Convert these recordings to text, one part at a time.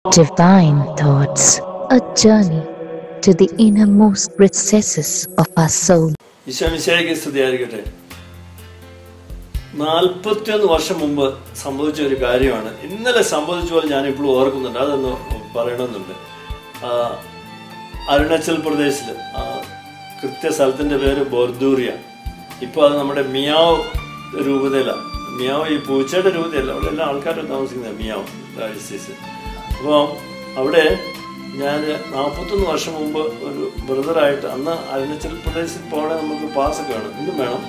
Divine Thoughts, a journey to the innermost recesses of our soul. ഈശോമിശേഖയ്ക്ക് സ്തുതിയായിരിക്കട്ടെ നാൽപ്പത്തിയൊന്ന് വർഷം മുമ്പ് സംഭവിച്ച ഒരു കാര്യമാണ് ഇന്നലെ സംഭവിച്ച പോലെ ഞാൻ ഇപ്പോഴും ഓർക്കുന്നുണ്ട് അതൊന്ന് പറയണമെന്നുണ്ട് ആ, അരുണാചൽ പ്രദേശിൽ ആ, കൃത്യ സ്ഥലത്തിൻ്റെ പേര് ബോർദൂറിയ ഇപ്പോൾ അത് നമ്മുടെ മിയാവ് രൂപതയിലാണ് മിയാവ് ഈ പൂച്ചയുടെ രൂപതയല്ല അവിടെ എല്ലാ ആൾക്കാരും താമസിക്കുന്നത് മിയാവ് ഡയസിസ് അപ്പോൾ അവിടെ ഞാൻ നാൽപ്പത്തൊന്ന് വർഷം മുമ്പ് ഒരു ബ്രദറായിട്ട് അന്ന് അരുണാചൽ പ്രദേശിൽ പോകണേ നമുക്ക് പാസ്സൊക്കെ വേണം ഇന്നും വേണം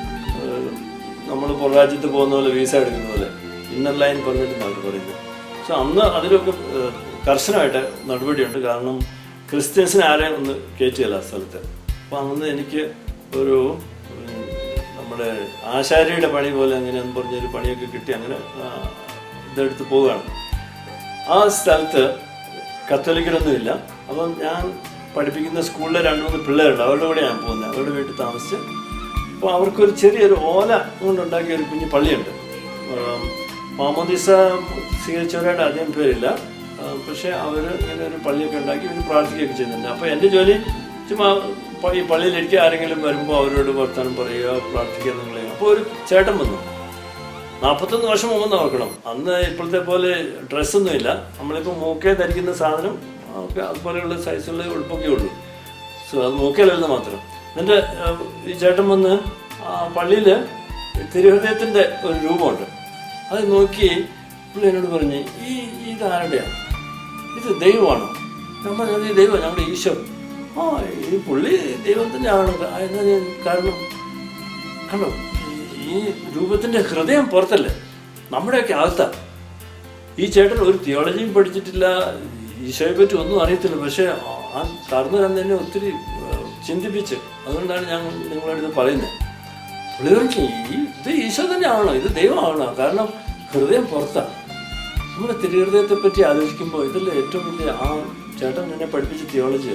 നമ്മൾ പുറരാജ്യത്ത് പോകുന്ന പോലെ വീസ എടുക്കുന്ന പോലെ ഇന്നർ ലൈൻ പറഞ്ഞിട്ടാണ് അവർ പറയുന്നത് പക്ഷെ അന്ന് അതിലൊക്കെ ഏഹ്, കർശനമായിട്ട് നടപടിയുണ്ട് കാരണം ക്രിസ്ത്യൻസിനെ ആരെയും ഒന്ന് കയറ്റിയല്ല ആ സ്ഥലത്ത് അപ്പോൾ അന്ന് എനിക്ക് ഒരു ഉം, നമ്മുടെ ആശാരിയുടെ പണി പോലെ അങ്ങനെ എന്ന് പറഞ്ഞൊരു പണിയൊക്കെ കിട്ടി അങ്ങനെ ആ, ഇതെടുത്ത് പോവുകയാണ് ആ സ്ഥലത്ത് കത്തോലിക്കരൊന്നുമില്ല അപ്പം ഞാൻ പഠിപ്പിക്കുന്ന സ്കൂളിലെ രണ്ട് മൂന്ന് പിള്ളേരുണ്ട് അവരുടെ കൂടെ ഞാൻ പോകുന്നത് അവരുടെ വീട്ടിൽ താമസിച്ച് അപ്പോൾ അവർക്കൊരു ചെറിയൊരു ഓല കൊണ്ടുണ്ടാക്കിയ ഒരു കുഞ്ഞു പള്ളിയുണ്ട് ആം, മാമോദിസ സ്വീകരിച്ചവരായിട്ട് അധികം പേരില്ല ആ, പക്ഷേ അവർ ഇങ്ങനെ ഒരു പള്ളിയൊക്കെ ഉണ്ടാക്കി ഇവർ പ്രാർത്ഥിക്കുകയൊക്കെ ചെയ്യുന്നുണ്ട് അപ്പോൾ എൻ്റെ ജോലി ചുമ്മാ പ- ഈ പള്ളിയിലേക്ക് ആരെങ്കിലും വരുമ്പോൾ അവരോട് വർത്തമാനം പറയുക പ്രാർത്ഥിക്കുക നിങ്ങൾ അപ്പോൾ ഒരു ചേട്ടൻ വന്നു നാൽപ്പത്തൊന്ന് വർഷം മുമ്പ് ഓർക്കണം അന്ന് ഇപ്പോഴത്തെ പോലെ ഡ്രസ്സൊന്നും ഇല്ല നമ്മളിപ്പോൾ മൂക്കേ ധരിക്കുന്ന സാധനം ഒക്കെ അതുപോലെയുള്ള സൈസുള്ള ഉടുപ്പൊക്കെ ഉള്ളൂ സോ അത് മൂക്കയിലല്ല മാത്രം എന്നിട്ട് ഏഹ്, ഈ ചേട്ടൻ വന്ന് പള്ളിയിൽ തിരുഹൃദയത്തിൻ്റെ ഒരു രൂപമുണ്ട് അത് നോക്കി പുള്ളി എന്നോട് പറഞ്ഞ് ഈ ഇത് ആരുടെയാണ് ഇത് ദൈവമാണോ നമ്മൾ ഈ ദൈവം നമ്മുടെ ഈശോ ആ ഈ പുള്ളി ദൈവത്തിൻ്റെ ആണ് ആ, എന്നാ ഞാൻ- കാരണം കണ്ടോ ഈ രൂപത്തിന്റെ ഹൃദയം പുറത്തല്ലേ നമ്മുടെയൊക്കെ അകത്താ ഈ ചേട്ടൻ ഒരു തിയോളജിയും പഠിച്ചിട്ടില്ല ഈശോയെ പറ്റി ഒന്നും അറിയത്തില്ല പക്ഷേ ആ കർന്നു തന്നെ ഒത്തിരി ഏഹ്, ചിന്തിപ്പിച്ച് അതുകൊണ്ടാണ് ഞാൻ നിങ്ങളോട് ഇത് പറയുന്നത് പുള്ളി പറഞ്ഞു ഈ ഇത് ഈശോ തന്നെയാണോ ഇത് ദൈവമാണോ കാരണം ഹൃദയം പുറത്താണ് നമ്മുടെ തിരുഹൃദയത്തെ പറ്റി ആലോചിക്കുമ്പോൾ ഇതല്ലേ ഏറ്റവും വലിയ ആ ചേട്ടൻ എന്നെ പഠിപ്പിച്ച തിയോളജി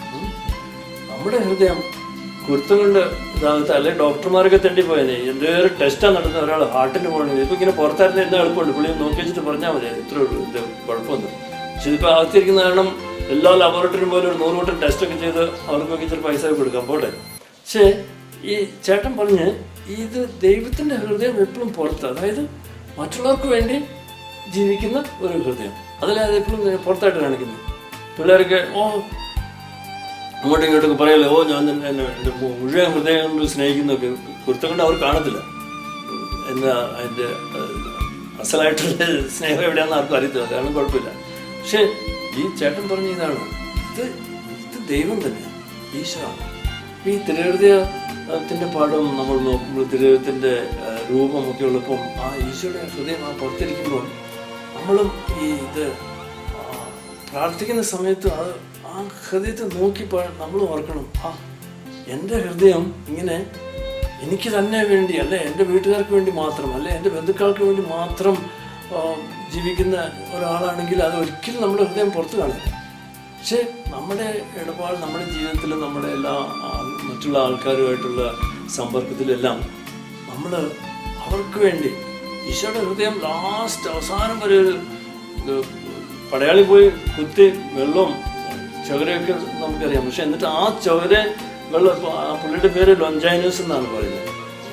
നമ്മുടെ ഹൃദയം കുരുത്തം കൊണ്ട് ഇതാകത്ത് അല്ലെ ഡോക്ടർമാരൊക്കെ തെണ്ടി പോയനെ എൻ്റെ ഒരു ടെസ്റ്റാണ് നടത്തുന്നത് ഒരാൾ ഹാർട്ടിന് പോകണമെങ്കിൽ ഇപ്പം ഇങ്ങനെ പുറത്തായിരുന്നു എന്താ എളുപ്പമുണ്ട് പുള്ളി ഒന്ന് നോക്കി വെച്ചിട്ട് പറഞ്ഞാൽ മതി ഇത്ര ഉള്ളൂ ഇത് കുഴപ്പമൊന്നും പക്ഷെ ഇതിപ്പോൾ അകത്തിരിക്കുന്ന കാരണം എല്ലാ ലബോറട്ടറിയും പോലെ ഒരു നൂറ് കൂട്ടം ടെസ്റ്റൊക്കെ ചെയ്ത് അവർക്കൊക്കെ ഇച്ചിരി പൈസ കൊടുക്കാം പോട്ടെ പക്ഷേ ഈ ചേട്ടൻ പറഞ്ഞ് ഇത് ദൈവത്തിൻ്റെ ഹൃദയം എപ്പോഴും പുറത്ത് അതായത് മറ്റുള്ളവർക്ക് വേണ്ടി ജീവിക്കുന്ന ഒരു ഹൃദയം അതിലത് എപ്പോഴും പുറത്തായിട്ട് കാണിക്കുന്നു പിള്ളേർക്ക് ഓ അങ്ങോട്ടും ഇങ്ങോട്ടൊക്കെ പറയല്ലേ ഓ ഞാൻ നിന്നെ എന്നെ എൻ്റെ മു- മുഴുവൻ ഹൃദയം കൊണ്ട് സ്നേഹിക്കുന്നൊക്കെ കുരുത്തം കൊണ്ട് അവർ കാണത്തില്ല എന്താ അതിൻ്റെ ഏഹ്, അസലായിട്ടുള്ള സ്നേഹം എവിടെയാണെന്ന് ആർക്കും അറിയത്തില്ല കാരണം കുഴപ്പമില്ല പക്ഷേ ഈ ചേട്ടൻ പറഞ്ഞ ഇതാണ് ഇത് ഇത് ദൈവം തന്നെയാണ് ഈശ്വരാണ് ഈ തിരുഹൃദയത്തിൻ്റെ പാഠം നമ്മൾ നോക്കുമ്പോൾ തിരുഹൃദയത്തിൻ്റെ ഏഹ്, രൂപമൊക്കെ ഉള്ളപ്പം ആ ഈശോയുടെ ഹൃദയം ആ പുറത്തിരിക്കുമ്പോൾ നമ്മളും ഈ ഇത് ആ, പ്രാർത്ഥിക്കുന്ന സമയത്ത് അത് ആ ഹൃദയത്തെ നോക്കി നമ്മൾ ഓർക്കണം ആ എൻ്റെ ഹൃദയം ഇങ്ങനെ എനിക്ക് തന്നെ വേണ്ടി അല്ലെ എൻ്റെ വീട്ടുകാർക്ക് വേണ്ടി മാത്രം അല്ലെ എൻ്റെ ബന്ധുക്കൾക്ക് വേണ്ടി മാത്രം ആ, ജീവിക്കുന്ന ഒരാളാണെങ്കിൽ അത് ഒരിക്കലും നമ്മുടെ ഹൃദയം പുറത്ത് കാണില്ല പക്ഷേ നമ്മുടെ ഇടപാട് നമ്മുടെ ജീവിതത്തിൽ നമ്മുടെ എല്ലാ ആ, മറ്റുള്ള ആൾക്കാരുമായിട്ടുള്ള സമ്പർക്കത്തിലെല്ലാം നമ്മൾ അവർക്ക് വേണ്ടി ഈശോയുടെ ഹൃദയം ലാസ്റ്റ് അവസാനം വരെ ഒരു ഇത് പടയാളി പോയി കുത്തി വെള്ളവും ചുവരയൊക്കെ നമുക്കറിയാം പക്ഷെ എന്നിട്ട് ആ ചുവര വെള്ളം ഇപ്പൊ ആ പുള്ളിയുടെ പേര് ലൊഞ്ചൈനോസ് എന്നാണ് പറയുന്നത്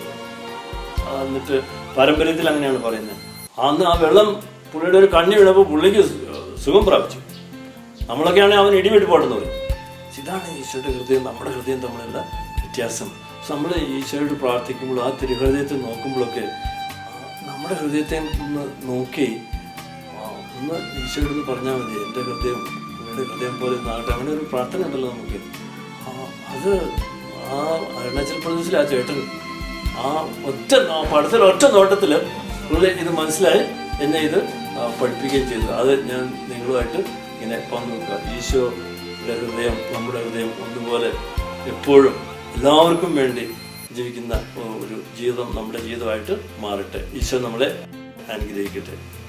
ആ, എന്നിട്ട് പാരമ്പര്യത്തിൽ അങ്ങനെയാണ് പറയുന്നത് അന്ന് ആ വെള്ളം പുള്ളിയുടെ ഒരു കണ്ണി വീണപ്പോൾ പുള്ളിക്ക് സു- സുഖം പ്രാപിച്ചു നമ്മളൊക്കെയാണെങ്കിൽ അവൻ ഇടിവിട്ട് പോട്ടെന്ന് പറയും ഇതാണ് ഈശോയുടെ ഹൃദയം നമ്മുടെ ഹൃദയം തമ്മിലുള്ള വ്യത്യാസം നമ്മൾ ഈശോയോട് പ്രാർത്ഥിക്കുമ്പോൾ ആ തിരുഹൃദയത്തെ നോക്കുമ്പോഴൊക്കെ ആ, നമ്മുടെ ഹൃദയത്തെ ഒന്ന് നോക്കി ആ, ഒന്ന് ഈശോയോട് ഒന്ന് പറഞ്ഞാൽ മതി എൻ്റെ ഹൃദയം നിങ്ങളുടെ ഹൃദയം പോലെ നാട്ടെ അങ്ങനെ ഒരു പ്രാർത്ഥന ഉണ്ടല്ലോ നമുക്ക് ആ, അത് ആ അരുണാചൽ പ്രദേശിലെ ആ ചേട്ടൻ ആ ഒറ്റ ആ പടത്തിൽ ഒറ്റ നോട്ടത്തിൽ പുള്ളി ഇത് മനസ്സിലായി എന്നെ ഇത് ആ, പഠിപ്പിക്കുകയും ചെയ്തു അത് ഞാൻ നിങ്ങളുമായിട്ട് ഇങ്ങനെ പങ്കുവെക്കുക ഈശോയുടെ ഹൃദയം നമ്മുടെ ഹൃദയം ഒന്നുപോലെ എപ്പോഴും എല്ലാവർക്കും വേണ്ടി ജീവിക്കുന്ന ഒരു ജീവിതം നമ്മുടെ ജീവിതമായിട്ട് മാറട്ടെ ഈശോ നമ്മളെ അനുഗ്രഹിക്കട്ടെ